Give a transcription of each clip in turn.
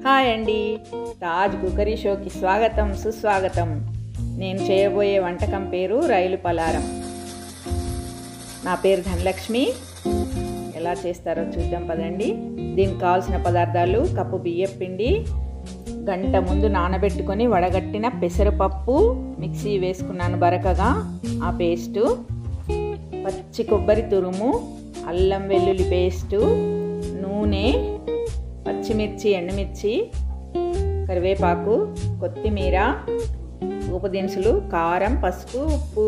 hi అండి Taj cookery షోకి స్వాగతం సుస్వాగతం నేను చేయబోయే వంటకం పేరు రైలు పలారం నా పేరు ధనలక్ష్మి ఎలా చేస్తారో చూద్దాం పదండి దీనికి కావాల్సిన పదార్థాలు కప్పు బియ్యం పిండి గంట ముందు నానబెట్టుకొని వడగట్టిన పెసరపప్పు మిక్సీ వేసుకున్నాను బరకగా ఆ పేస్టు పచ్చి కొబ్బరి తురుము అల్లం వెల్లుల్లి పేస్టు నూనె పచ్చిమిర్చి ఎండుమిర్చి కరివేపాకు కొత్తిమీర ఉప్పు దినుసులు కారం పసుపు ఉప్పు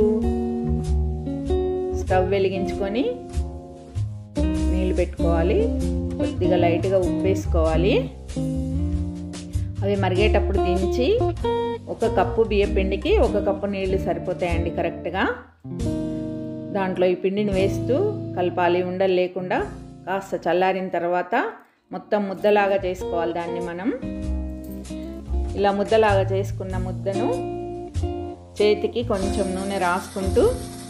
స్టవ్ వెలిగించుకొని నీళ్ళు పెట్టుకోవాలి కొద్దిగా లైట్గా ఉప్పు వేసుకోవాలి అవి మరిగేటప్పుడు దించి ఒక కప్పు బియ్య పిండికి ఒక కప్పు నీళ్లు సరిపోతాయండి కరెక్ట్గా దాంట్లో ఈ పిండిని వేస్తూ కలపాలి ఉండలు లేకుండా కాస్త చల్లారిన తర్వాత మొత్తం ముద్దలాగా చేసుకోవాలి దాన్ని మనం ఇలా ముద్దలాగా చేసుకున్న ముద్దను చేతికి కొంచెం నూనె రాసుకుంటూ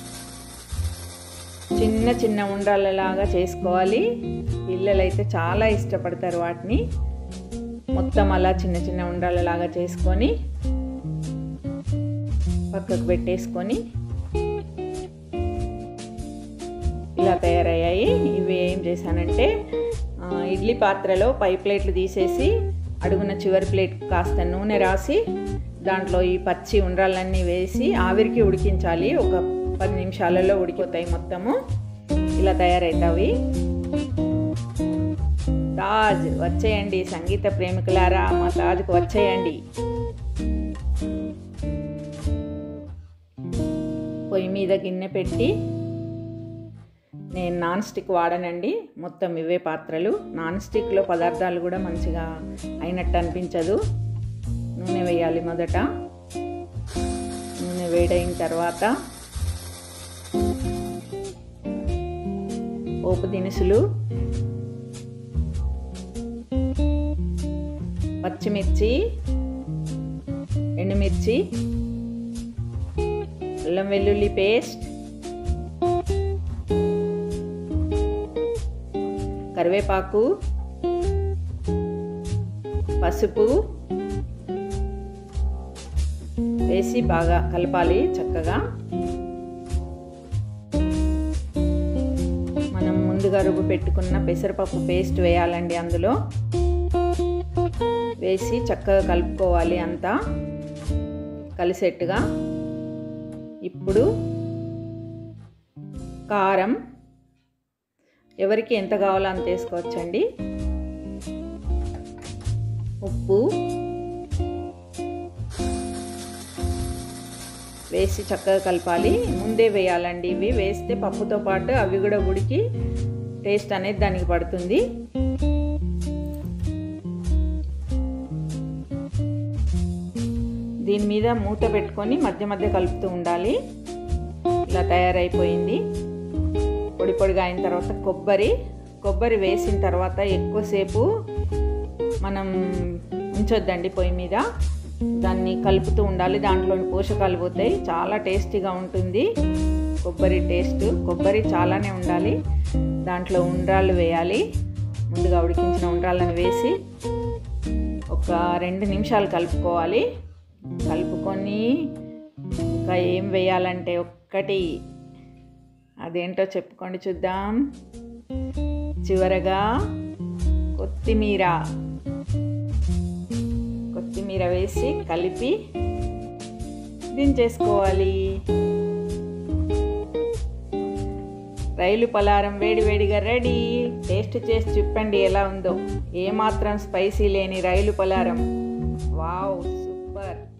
చిన్న చిన్న ఉండాలలాగా చేసుకోవాలి పిల్లలైతే చాలా ఇష్టపడతారు వాటిని మొత్తం అలా చిన్న చిన్న ఉండాలలాగా చేసుకొని పక్కకు పెట్టేసుకొని ఇలా తయారయ్యాయి ఇవి ఏం చేశానంటే ఇడ్లీ పాత్రలో పై ప్లేట్లు తీసేసి అడుగున చివరి ప్లేట్ కాస్త నూనె రాసి దాంట్లో ఈ పచ్చి ఉండ్రాలన్నీ వేసి ఆవిరికి ఉడికించాలి ఒక పది నిమిషాలలో ఉడికిపోతాయి మొత్తము ఇలా తయారవుతాయి తాజ్ వచ్చేయండి సంగీత ప్రేమికులారా మా తాజ్కు వచ్చేయండి పొయ్యి మీద గిన్నె పెట్టి నేను నాన్ స్టిక్ వాడనండి మొత్తం ఇవే పాత్రలు నాన్ స్టిక్లో పదార్థాలు కూడా మంచిగా అయినట్టు అనిపించదు నూనె వేయాలి మొదట నూనె వేడైన తర్వాత పోపు దినుసులు పచ్చిమిర్చి ఎండుమిర్చి అల్లం వెల్లుల్లి పేస్ట్ కరివేపాకు పసుపు వేసి బాగా కలపాలి చక్కగా మనం ముందుగా రుబ్బు పెట్టుకున్న పెసరపప్పు పేస్ట్ వేయాలండి అందులో వేసి చక్కగా కలుపుకోవాలి అంతా కలిసేట్టుగా ఇప్పుడు కారం ఎవరికి ఎంత కావాలో అంత వేసుకోవచ్చండి ఉప్పు వేసి చక్కగా కలపాలి ముందే వేయాలండి ఇవి వేస్తే పప్పుతో పాటు అవి కూడా ఉడికి టేస్ట్ అనేది దానికి పడుతుంది దీని మీద మూత పెట్టుకొని మధ్య మధ్య కలుపుతూ ఉండాలి ఇలా తయారైపోయింది పొడి పొడిగా అయిన తర్వాత కొబ్బరి కొబ్బరి వేసిన తర్వాత ఎక్కువసేపు మనం ఉంచొద్దండి పొయ్యి మీద దాన్ని కలుపుతూ ఉండాలి దాంట్లోని పోషకాలు పోతాయి చాలా టేస్టీగా ఉంటుంది కొబ్బరి టేస్ట్ కొబ్బరి చాలానే ఉండాలి దాంట్లో ఉండ్రాలు వేయాలి ముందుగా ఉడికించిన ఉండ్రాలను వేసి ఒక రెండు నిమిషాలు కలుపుకోవాలి కలుపుకొని ఇంకా ఏం వేయాలంటే ఒక్కటి అదేంటో చెప్పుకోండి చూద్దాం చివరగా కొత్తిమీర కొత్తిమీర వేసి కలిపి దించేసుకోవాలి రైలు పలారం వేడి వేడిగా రెడీ టేస్ట్ చేసి చెప్పండి ఎలా ఉందో ఏమాత్రం స్పైసీ లేని రైలు పలారం వావ్ సూపర్